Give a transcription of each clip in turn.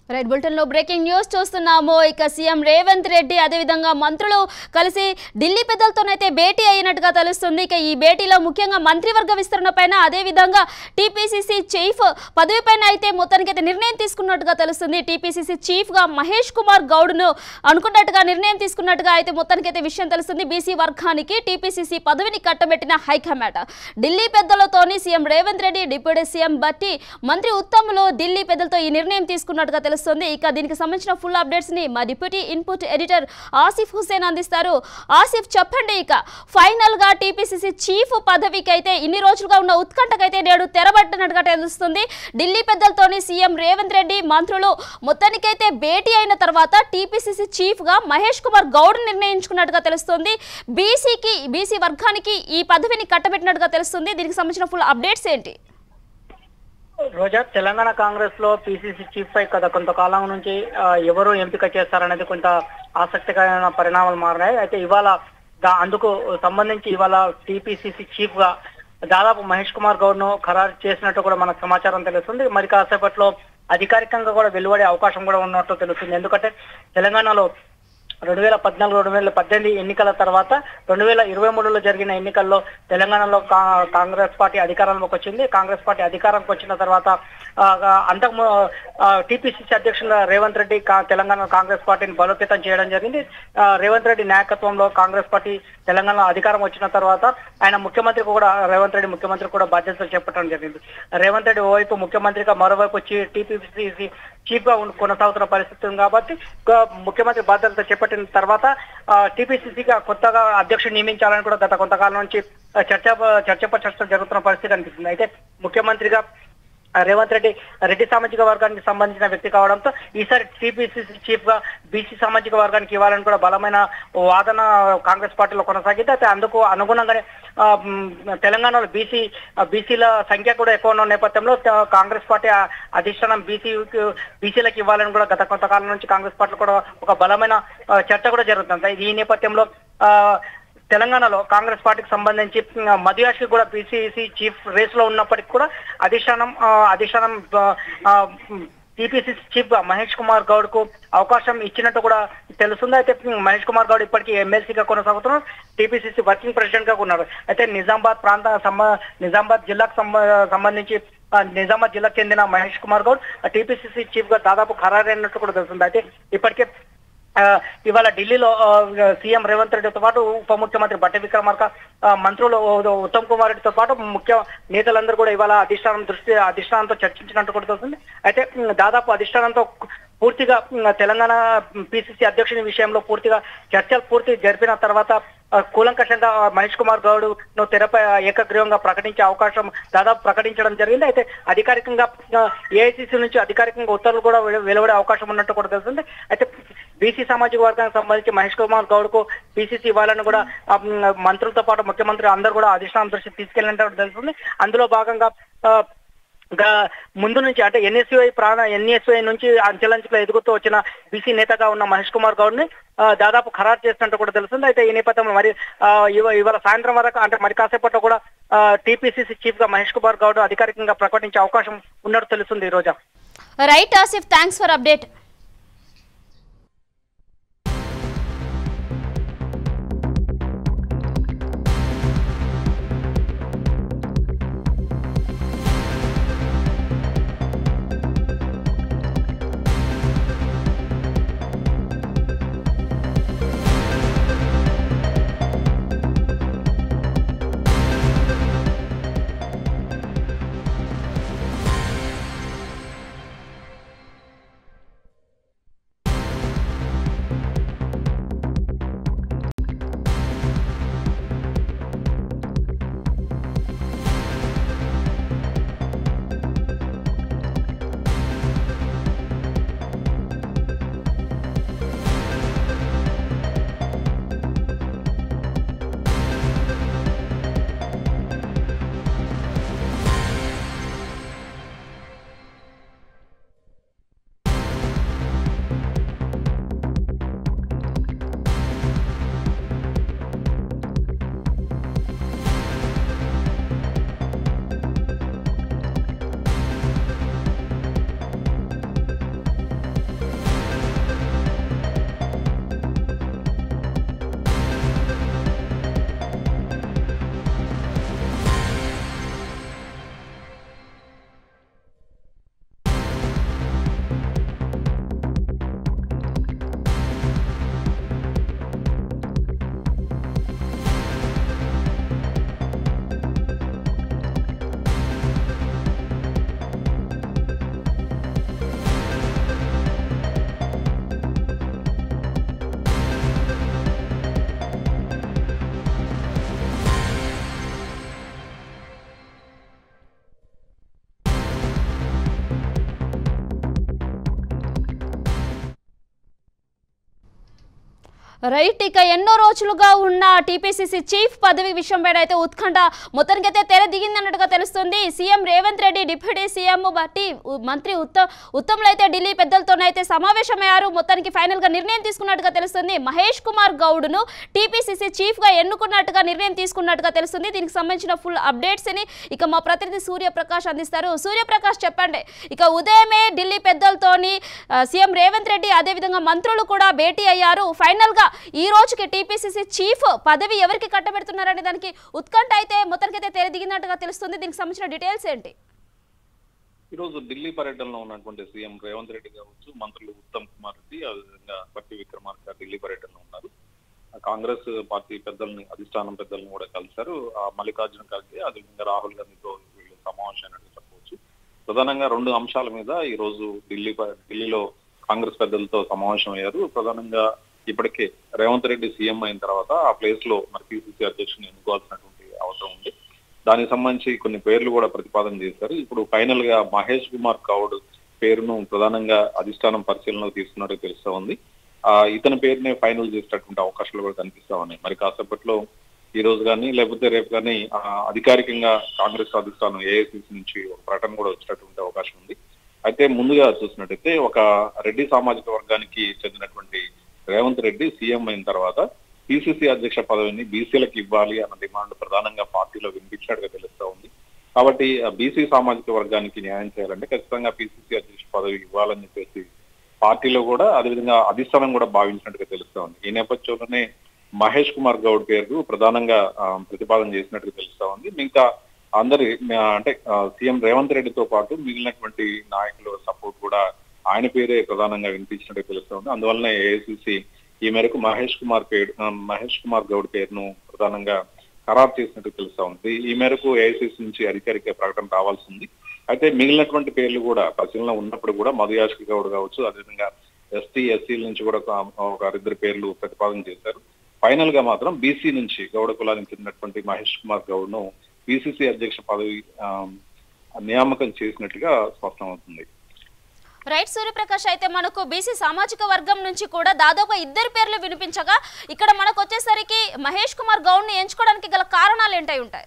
right bulletin లో breaking news చూస్తున్నాము ఇక సీఎం రేవంత్ రెడ్డి అదేవిధంగా మంత్రులు కలిసి ఢిల్లీ పెద్దలతోనైతే భేటీ అయినట్టుగా తెలుస్తుంది ఇక ఈ భేటీలో ముఖ్యంగా మంత్రివర్గ విస్తరణ పైన అదేవిధంగా టీపీసీసీ చీఫ్ పదవి పైన అయితే మొత్తానికి అయితే నిర్ణయం తీసుకున్నట్టుగా తెలుస్తుంది టీపీసీసీ చీఫ్ గా మహేష్ కుమార్ గౌడ్ను అనుకున్నట్టుగా నిర్ణయం తీసుకున్నట్టుగా అయితే మొత్తానికి అయితే విషయం తెలుస్తుంది బీసీ వర్గానికి టీపీసీసీ పదవిని కట్టబెట్టిన హైకమాండ్ ఢిల్లీ పెద్దలతోని CM Revanth Reddy deputy CM Bhatti మంత్రి ఉత్తమ్లు ఢిల్లీ పెద్దలతో ఈ నిర్ణయం తీసుకున్నట్టుగా తెలుస్తుంది ఇక దీనికి సంబంధించిన ఫుల్ అప్డేట్స్ ని మా deputy input editor Asif Hussain అందిస్తారు ఆసిఫ్ చెప్పండి ఇక ఫైనల్ గా టీపీసీసీ చీఫ్ పదవికి అయితే ఇన్ని రోజులుగా ఉన్న ఉత్కంఠకైతే నేడు తెరబట్టినట్టుగా తెలుస్తుంది ఢిల్లీ పెద్దలతోని సీఎం రేవంత్ రెడ్డి మంత్రులు మొత్తానికైతే భేటీ అయిన తర్వాత టీపీసీసీ చీఫ్ గా మహేష్ కుమార్ గౌడ్ నిర్ణయించుకున్నట్టుగా తెలుస్తుంది బీసీకి బీసీ వర్గానికి ఈ పదవిని కట్టబెట్టినట్టుగా తెలుస్తుంది దీనికి సంబంధించిన ఫుల్ అప్డేట్స్ ఏంటి రోజా తెలంగాణ కాంగ్రెస్ లో పిసిసి చీఫ్ పై గత కొంతకాలం నుంచి ఆ, ఎవరు ఎంపిక చేస్తారనేది కొంత ఆసక్తికరమైన పరిణామాలు మారినాయి అయితే ఇవాళ దా- అందుకు సంబంధించి ఇవాళ టీపీసీసీ చీఫ్ గా దాదాపు మహేష్ కుమార్ గౌడ్ ను ఖరారు చేసినట్టు కూడా మనకు సమాచారం తెలుస్తుంది మరి కాసేపట్లో అధికారికంగా కూడా వెలువడే అవకాశం కూడా ఉన్నట్టు తెలుస్తుంది ఎందుకంటే తెలంగాణలో రెండు వేల పద్నాలుగు రెండు వేల పద్దెనిమిది ఎన్నికల తర్వాత రెండు వేల ఇరవై మూడులో జరిగిన ఎన్నికల్లో తెలంగాణలో కా- కాంగ్రెస్ పార్టీ అధికారంలోకి వచ్చింది కాంగ్రెస్ పార్టీ అధికారంలోకి వచ్చిన తర్వాత ఆ, అంతకు టీపీసీసీ అధ్యక్షులుగా రేవంత్ రెడ్డి కా- తెలంగాణ కాంగ్రెస్ పార్టీని బలోపేతం చేయడం జరిగింది ఆ, రేవంత్ రెడ్డి నాయకత్వంలో కాంగ్రెస్ పార్టీ తెలంగాణ అధికారం వచ్చిన తర్వాత ఆయన ముఖ్యమంత్రి కూడా రేవంత్ రెడ్డి ముఖ్యమంత్రి కూడా బాధ్యతలు చేపట్టడం జరిగింది రేవంత్ రెడ్డి ఓవైపు ముఖ్యమంత్రిగా మరోవైపు టీపీసీసీ చీఫ్ గా ఉన్న- కొనసాగుతున్న పరిస్థితి ఉంది కాబట్టి గ- ముఖ్యమంత్రి బాధ్యతలు చేపట్టిన తర్వాత టీపీసీసీగా కొత్తగా అధ్యక్షుడు నియమించాలని కూడా గత కొంతకాలం నుంచి ఆ, చర్చ చర్చప చర్చ జరుగుతున్న పరిస్థితి కనిపిస్తుంది అయితే ముఖ్యమంత్రిగా ఆ, రేవంత్ రెడ్డి రెడ్డి సామాజిక వర్గానికి సంబంధించిన వ్యక్తి కావడంతో ఈసారి టీపీసీసీ చీఫ్ గా బీసీ సామాజిక వర్గానికి ఇవ్వాలని కూడా బలమైన వాదన కాంగ్రెస్ పార్టీలో కొనసాగింది అయితే అందుకు అనుగుణంగానే ఆ, మ్, తెలంగాణలో బీసీ బీసీల సంఖ్య కూడా ఎక్కువ ఉన్న నేపథ్యంలో త- కాంగ్రెస్ పార్టీ ఆ అధిష్టానం బీసీ బీసీలకు ఇవ్వాలని కూడా గత కొంతకాలం నుంచి కాంగ్రెస్ పార్టీలో కూడా ఒక బలమైన ఆ, చర్చ కూడా జరుగుతుంది ఈ నేపథ్యంలో ఆ, తెలంగాణలో కాంగ్రెస్ పార్టీకి సంబంధించి ఆ, మధుయాష్కి కూడా బీసీసీ చీఫ్ రేస్ లో ఉన్నప్పటికీ కూడా అధిష్టానం ఆ, అధిష్టానం టీపీసీసీ చీఫ్ గా మహేష్ కుమార్ గౌడ్ కు అవకాశం ఇచ్చినట్టు కూడా తెలుస్తుంది అయితే మహేష్ కుమార్ గౌడ్ ఇప్పటికీ ఎమ్మెల్సీగా కొనసాగుతున్నారు టీపీసీసీ వర్కింగ్ ప్రెసిడెంట్ గా ఉన్నారు అయితే నిజామాబాద్ ప్రాంత సంబ నిజామాబాద్ జిల్లాకు సంబ- సంబంధించి ఆ, నిజామాబాద్ జిల్లాకు చెందిన మహేష్ కుమార్ గౌడ్ టీపీసీసీ చీఫ్ గా దాదాపు ఖరారైనట్టు కూడా తెలుస్తుంది అయితే ఇప్పటికే ఆ, ఇవాళ ఢిల్లీలో ఆ, సీఎం రేవంత్ రెడ్డితో పాటు ఉప ముఖ్యమంత్రి బట్టి విక్రమార్క ఆ, మంత్రులు ఉ- ఉత్తమ్ కుమార్ రెడ్డితో పాటు ముఖ్య నేతలందరూ కూడా ఇవాళ అధిష్టానం దృష్టి అధిష్టానంతో చర్చించినట్టు కూడా తెలుస్తుంది అయితే ఉమ్, దాదాపు అధిష్టానంతో పూర్తిగా ఉమ్, తెలంగాణ పిసిసి అధ్యక్షుని విషయంలో పూర్తిగా చర్చలు పూర్తి జరిపిన తర్వాత ఆ, కూలంకషంగా మహేష్ కుమార్ గౌడ్ ను తెరపై ఏకగ్రీవంగా ప్రకటించే అవకాశం దాదాపు ప్రకటించడం జరిగింది అయితే అధికారికంగా ఏఐసిసి నుంచి అధికారికంగా ఉత్తర్వులు కూడా వెలు- వెలువడే అవకాశం ఉన్నట్టు కూడా తెలుస్తుంది అయితే బీసీ సామాజిక వర్గానికి సంబంధించి మహేష్ కుమార్ గౌడ్ కు పిసిసి ఇవ్వాలని కూడా ఆ, మ్, మంత్రులతో పాటు ముఖ్యమంత్రి అందరూ కూడా అధిష్టానం దృష్టి తీసుకెళ్ళినట్టు తెలుస్తుంది అందులో భాగంగా ఆ, గా ముందు నుంచి అంటే ఎన్ఎస్యుఐ ప్రాణ ఎన్ఎస్యుఐ నుంచి అంచెలంచెలో ఎదుగుతూ వచ్చిన బీసీ నేతగా ఉన్న మహేష్ కుమార్ గౌడ్ ని ఆ, దాదాపు ఖరారు చేసినట్టు కూడా తెలుస్తుంది అయితే ఈ నేపథ్యంలో మరి ఆ, ఇవ- ఇవాళ సాయంత్రం వరకు అంటే మరి కాసేపట్లో కూడా టీపీసీసీ చీఫ్ గా మహేష్ కుమార్ గౌడ్ అధికారికంగా ప్రకటించే అవకాశం ఉన్నట్టు తెలుస్తుంది ఈ రోజు right Asif thanks for update right ఇక ఎన్నో రోజులుగా ఉన్న టీపీసీసీ చీఫ్ పదవి విషయంపై అయితే ఉత్కంఠ మొత్తానికైతే తెర దిగిందన్నట్టుగా తెలుస్తుంది CM Revanth Reddy deputy CM Bhatti ఉ- మంత్రి ఉత్తమ్ ఉత్తమ్లు అయితే ఢిల్లీ పెద్దలతోనైతే సమావేశమయ్యారు మొత్తానికి ఫైనల్ గా నిర్ణయం తీసుకున్నట్టుగా తెలుస్తుంది మహేష్ కుమార్ గౌడ్ను టీపీసీసీ చీఫ్ గా ఎన్నుకున్నట్టుగా నిర్ణయం తీసుకున్నట్టుగా తెలుస్తుంది దీనికి సంబంధించిన ఫుల్ అప్డేట్స్ ని ఇక మా ప్రతినిధి సూర్యప్రకాష్ అందిస్తారు సూర్యప్రకాష్ చెప్పండి ఇక ఉదయమే ఢిల్లీ పెద్దలతోని ఆ, సీఎం రేవంత్ రెడ్డి అదేవిధంగా మంత్రులు కూడా భేటీ అయ్యారు ఫైనల్ గా ఈ రోజుకి టీపీసీసీ చీఫ్ పదవి ఎవరికి కట్టబెడుతున్నారనే దానికి ఉత్కంఠ అయితే మొత్తానికైతే తెరదిగినట్టుగా తెలుస్తుంది దీనికి సంబంధించిన డీటెయిల్స్ ఏంటి ఈ రోజు ఢిల్లీ పర్యటనలో ఉన్నటువంటి సీఎం రేవంత్ రెడ్డి కావచ్చు మంత్రులు ఉత్తమ్ కుమార్ రెడ్డి అదేవిధంగా పట్టి విక్రమార్క ఢిల్లీ పర్యటనలో ఉన్నారు ఆ కాంగ్రెస్ పార్టీ పెద్దల్ని అధిష్టానం పెద్దల్ని కూడా కలిశారు ఆ మల్లికార్జున ఖర్గే అదేవిధంగా రాహుల్ గాంధీతో వీళ్ళు సమావేశం అయినట్టు చెప్పవచ్చు ప్రధానంగా రెండు అంశాల మీద ఈ రోజు ఢిల్లీ ప- ఢిల్లీలో కాంగ్రెస్ పెద్దలతో సమావేశం అయ్యారు ప్రధానంగా ఇప్పటికే రేవంత్ రెడ్డి సీఎం అయిన తర్వాత ఆ ప్లేస్ లో మరి పిసిసి అధ్యక్షుని ఎన్నుకోవాల్సినటువంటి అవసరం ఉంది దానికి సంబంధించి కొన్ని పేర్లు కూడా ప్రతిపాదన చేశారు ఇప్పుడు ఫైనల్ గా మహేష్ కుమార్ గౌడ్ పేరును ప్రధానంగా అధిష్టానం పరిశీలనలో తీసుకున్నట్టు తెలుస్తా ఉంది ఆ ఇతని పేరునే ఫైనల్ చేసేటటువంటి అవకాశాలు కూడా కనిపిస్తా ఉన్నాయి మరి కాసేపట్లో ఈ రోజు కానీ లేకపోతే రేపు కానీ ఆ, అధికారికంగా కాంగ్రెస్ అధిష్టానం ఏఐసిసి నుంచి ఒక ప్రకటన కూడా వచ్చేటటువంటి అవకాశం ఉంది అయితే ముందుగా చూసినట్టయితే ఒక రెడ్డి సామాజిక వర్గానికి చెందినటువంటి రేవంత్ రెడ్డి సీఎం అయిన తర్వాత పిసిసి అధ్యక్ష పదవిని బీసీలకు ఇవ్వాలి అన్న డిమాండ్ ప్రధానంగా పార్టీలో వినిపించినట్టుగా తెలుస్తా ఉంది కాబట్టి బీసీ సామాజిక వర్గానికి న్యాయం చేయాలంటే ఖచ్చితంగా పిసిసి అధ్యక్ష పదవి ఇవ్వాలని చెప్పేసి పార్టీలో కూడా అదేవిధంగా అధిష్టానం కూడా భావించినట్టుగా తెలుస్తా ఉంది ఈ నేపథ్యంలోనే మహేష్ కుమార్ గౌడ్ పేరు ప్రధానంగా ఆ, ప్రతిపాదన చేసినట్టుగా తెలుస్తా ఉంది మిగతా అందరి ఆ, అంటే ఆ, సీఎం రేవంత్ రెడ్డితో పాటు మిగిలినటువంటి నాయకుల సపోర్ట్ కూడా ఆయన పేరే ప్రధానంగా వినిపించినట్టు తెలుస్తా ఉంది అందువల్లనే ఏఐసిసి ఈ మేరకు మహేష్ కుమార్ పేరు ఆ, మహేష్ కుమార్ గౌడ్ పేరును ప్రధానంగా ఖరారు చేసినట్టు తెలుస్తా ఉంది ఈ మేరకు ఏఐసిసి నుంచి అధికారిక ప్రకటన రావాల్సి ఉంది అయితే మిగిలినటువంటి పేర్లు కూడా పరిశీలన ఉన్నప్పుడు కూడా మధుయాష్కి గౌడ్ కావచ్చు అదేవిధంగా ఎస్టీ ఎస్సీల నుంచి కూడా ఒక ఒక ఇద్దరు పేర్లు ప్రతిపాదన చేశారు ఫైనల్ గా మాత్రం బీసీ నుంచి గౌడ కులానికి చెందినటువంటి మహేష్ కుమార్ గౌడ్ ను పిసిసి అధ్యక్ష పదవి ఆ, నియామకం చేసినట్టుగా స్పష్టమవుతుంది రైట్ సూర్యప్రకాష్ అయితే మనకు బీసీ సామాజిక వర్గం నుంచి కూడా దాదాపు ఇద్దరు పేర్లు వినిపించగా ఇక్కడ మనకు వచ్చేసరికి మహేష్ కుమార్ గౌడ్ని ఎంచుకోవడానికి గల కారణాలు ఏంటై ఉంటాయి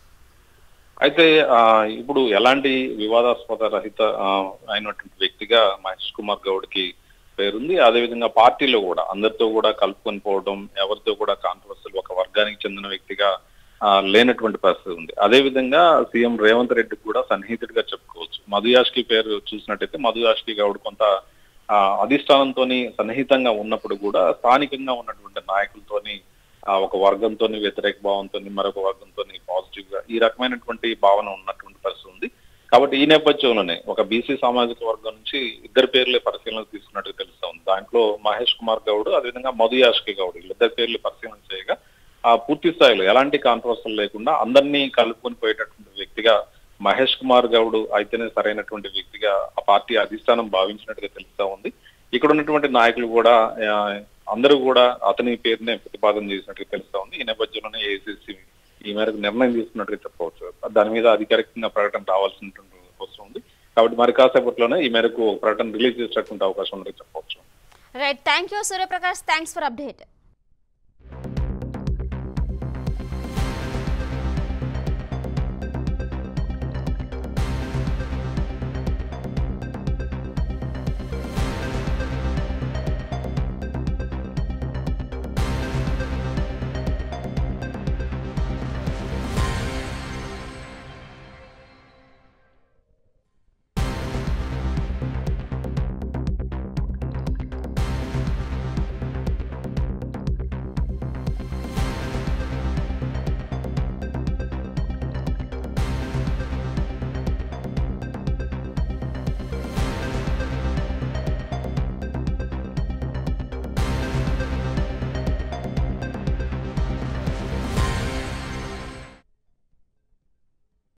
అయితే ఆ, ఇప్పుడు ఎలాంటి వివాదాస్పద రహిత ఆ, అయినటువంటి వ్యక్తిగా మహేష్ కుమార్ గౌడ్ కి పేరుంది అదేవిధంగా పార్టీలో కూడా అందరితో కూడా కలుపుకొని పోవడం ఎవరితో కూడా కాంట్రవర్సల్ ఒక వర్గానికి చెందిన వ్యక్తిగా ఆ, లేనటువంటి పరిస్థితి ఉంది అదేవిధంగా సీఎం రేవంత్ రెడ్డి కూడా సన్నిహితుడిగా చెప్పుకోవచ్చు మధు యాష్కి పేరు చూసినట్టయితే మధు యాష్కి గౌడ్ కొంత ఆ, అధిష్టానంతోని సన్నిహితంగా ఉన్నప్పుడు కూడా స్థానికంగా ఉన్నటువంటి నాయకులతోని ఆ, ఒక వర్గంతో వ్యతిరేక భావంతో మరొక వర్గంతో పాజిటివ్ గా ఈ రకమైనటువంటి భావన ఉన్నటువంటి పరిస్థితి ఉంది కాబట్టి ఈ నేపథ్యంలోనే ఒక బీసీ సామాజిక వర్గం నుంచి ఇద్దరు పేర్లే పరిశీలన తీసుకున్నట్టు తెలుస్తా ఉంది దాంట్లో మహేష్ కుమార్ గౌడ్ అదేవిధంగా మధు యాష్కి గౌడ్ వీళ్ళిద్దరు పేర్లు పరిశీలన చేయగా ఆ పూర్తి స్థాయిలో ఎలాంటి కాంట్రవర్సల్ లేకుండా అందరినీ కలుపుకొని పోయేటటువంటి వ్యక్తిగా మహేష్ కుమార్ గౌడ్ అయితేనే సరైనటువంటి వ్యక్తిగా ఆ పార్టీ అధిష్టానం భావించినట్టుగా తెలుస్తా ఉంది ఇక్కడ ఉన్నటువంటి నాయకులు కూడా ఆ, అందరూ కూడా అతని పేరునే ప్రతిపాదన చేసినట్టుగా తెలుస్తా ఉంది ఈ నేపథ్యంలోనే ఏఐసిసి ఈ మేరకు నిర్ణయం తీసుకున్నట్టుగా చెప్పవచ్చు దాని మీద అధికారికంగా ప్రకటన రావాల్సినటువంటి అవసరం ఉంది కాబట్టి మరి కాసేపట్లోనే ఈ మేరకు ప్రకటన రిలీజ్ చేసేటటువంటి అవకాశం ఉందని చెప్పవచ్చు right thank you Suryaprakash thanks for update